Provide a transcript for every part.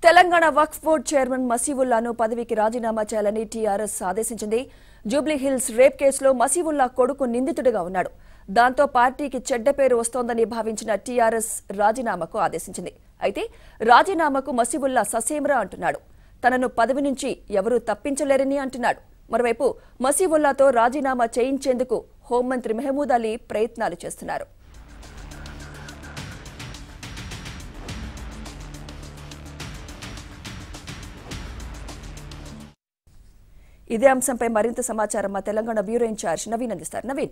Telangana Waqf board chairman మసీవుల్లాను పదవికి రాజీనామా చేయాలని టీఆర్ఎస్ ఆదేశించింది జూబ్లీ హిల్స్ రేప్ కేసులో మసీవుల్లా కొడుకు నిందితుడిగా ఉన్నాడు దాంతో పార్టీకి చెడ్డ పేరు వస్తోందని భావించిన టీఆర్ఎస్ రాజీనామాకు ఆదేశించింది అయితే రాజీనామాకు మసీవుల్లా ససేమరా అంటున్నాడు తనను పదవి నుంచి ఎవరూ తప్పించలేరని అంటున్నాడు మరోవైపు మసీవుల్లాతో రాజీనామా చేయించేందుకు హోంమంత్రి మెహమూద్ అలీ ప్రయత్నాలు చేస్తున్నారు ఇదే అంశంపై మరింత సమాచారం మా తెలంగాణ బ్యూరో ఇన్ఛార్జ్ నవీన్ అందిస్తారు నవీన్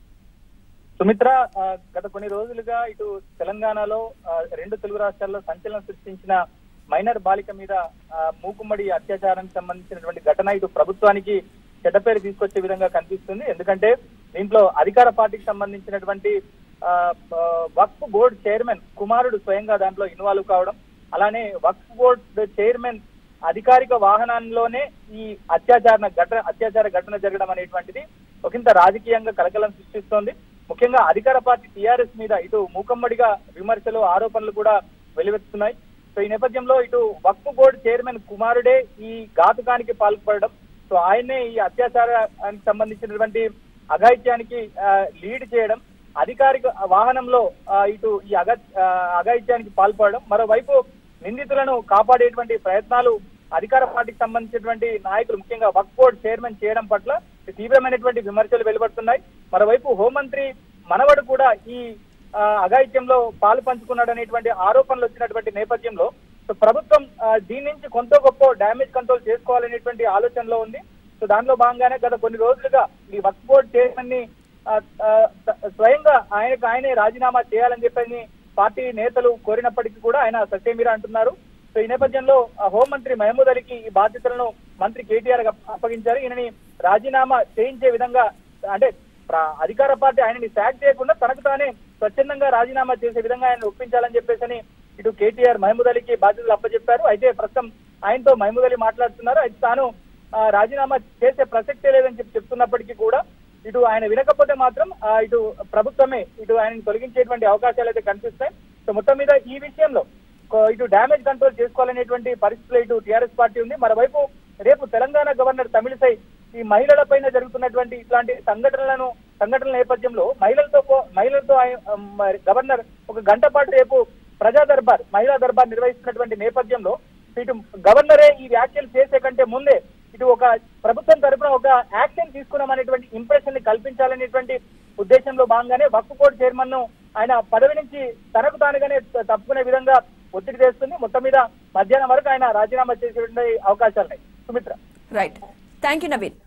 సుమిత్ర ఆ, గత కొన్ని రోజులుగా ఇటు తెలంగాణలో ఆ, రెండు తెలుగు రాష్ట్రాల్లో సంచలనం సృష్టించిన మైనర్ బాలిక మీద ఆ, మూకుమ్మడి అత్యాచారానికి సంబంధించినటువంటి ఘటన ఇటు ప్రభుత్వానికి చెడ్డ పేరు తీసుకొచ్చే విధంగా కనిపిస్తుంది ఎందుకంటే దీంట్లో అధికార పార్టీకి సంబంధించినటువంటి ఆ, ఆ, వక్ఫ్ బోర్డు చైర్మన్ కుమారుడు స్వయంగా దాంట్లో ఇన్వాల్వ్ కావడం అలానే వక్ఫ్ బోర్డు చైర్మన్ అధికారిక వాహనంలోనే ఈ అత్యాచార ఘటన అత్యాచార ఘటన జరగడం అనేటువంటిది ఒకంత రాజకీయంగా కలకలం సృష్టిస్తోంది ముఖ్యంగా అధికార పార్టీ టీఆర్ఎస్ మీద ఇటు మూకమ్మడిగా విమర్శలు ఆరోపణలు కూడా వెలువెత్తుతున్నాయి సో ఈ నేపథ్యంలో ఇటు వక్ఫ్ బోర్డు చైర్మన్ కుమారుడే ఈ ఘాతుకానికి పాల్పడడం సో ఆయన్నే ఈ అత్యాచారానికి సంబంధించినటువంటి అఘాయిత్యానికి ఆ, లీడ్ చేయడం అధికారిక వాహనంలో ఆ, ఇటు ఈ అగ ఆ, అఘాయిత్యానికి పాల్పడడం మరోవైపు నిందితులను కాపాడేటువంటి ప్రయత్నాలు అధికార పార్టీకి సంబంధించినటువంటి నాయకులు ముఖ్యంగా వక్ఫ్ బోర్డు చైర్మన్ చేయడం పట్ల తీవ్రమైనటువంటి విమర్శలు వెలువడుతున్నాయి మరోవైపు హోంమంత్రి మనవడు కూడా ఈ ఆ, అఘాయిత్యంలో పాలు పంచుకున్నాడు అనేటువంటి ఆరోపణలు వచ్చినటువంటి నేపథ్యంలో సో ప్రభుత్వం ఆ, దీని నుంచి కొంత గొప్ప డ్యామేజ్ కంట్రోల్ చేసుకోవాలనేటువంటి ఆలోచనలో ఉంది సో దానిలో భాగంగానే గత కొన్ని రోజులుగా ఈ వక్ఫ్ బోర్డు చైర్మన్ ని ఆ, ఆ, స్వయంగా ఆయనకు ఆయనే రాజీనామా చేయాలని చెప్పని పార్టీ నేతలు కోరినప్పటికీ కూడా ఆయన సత్యమీర అంటున్నారు సో ఈ నేపథ్యంలో ఆ హోంమంత్రి మహమూద్ అలీకి ఈ బాధ్యతలను మంత్రి కేటీఆర్ గా అప్పగించారు ఈయనని రాజీనామా చేయించే విధంగా అంటే ప్ర- అధికార పార్టీ ఆయనని సాక్ చేయకుండా తనకు తానే స్వచ్ఛందంగా రాజీనామా చేసే విధంగా ఆయన ఒప్పించాలని చెప్పేసి ఇటు కేటీఆర్ మహమూద్ అలీకి బాధ్యతలు అప్పచెప్పారు అయితే ప్రస్తుతం ఆయనతో మహమూద్ అలీ మాట్లాడుతున్నారు అయితే తాను ఆ, రాజీనామా చేసే ప్రసక్తే లేదని చెప్పి చెప్తున్నప్పటికీ కూడా ఇటు ఆయన వినకపోతే మాత్రం ఆ, ఇటు ప్రభుత్వమే ఇటు ఆయనని తొలగించేటువంటి అవకాశాలు అయితే కనిపిస్తాయి సో మొత్తం మీద ఈ విషయంలో కో- ఇటు డ్యామేజ్ కంట్రోల్ చేసుకోవాలనేటువంటి పరిస్థితులు ఇటు టీఆర్ఎస్ పార్టీ ఉంది మరోవైపు రేపు తెలంగాణ గవర్నర్ తమిళిసై ఈ మహిళల పైన జరుగుతున్నటువంటి ఇట్లాంటి సంఘటనలను సంఘటనల నేపథ్యంలో మహిళలతో పో- మహిళలతో ఆయన- ఆ, మరి గవర్నర్ ఒక గంట పాటు రేపు ప్రజా దర్బార్ మహిళా దర్బార్ నిర్వహిస్తున్నటువంటి నేపథ్యంలో ఇటు గవర్నరే ఈ వ్యాఖ్యలు చేసే కంటే ముందే ఇటు ఒక ప్రభుత్వం తరపున ఒక యాక్షన్ తీసుకున్నామనేటువంటి ఇంప్రెషన్ ని కల్పించాలనేటువంటి ఉద్దేశంలో భాగంగానే వక్ఫ్ బోర్డు చైర్మన్ ను ఆయన పదవి నుంచి తనకు తానుగానే త- తప్పుకునే విధంగా ఒత్తిడి చేస్తుంది మొత్తం మీద మధ్యాహ్నం వరకు ఆయన రాజీనామా చేసేటువంటి అవకాశాలున్నాయి Sumitra right thank you Naveen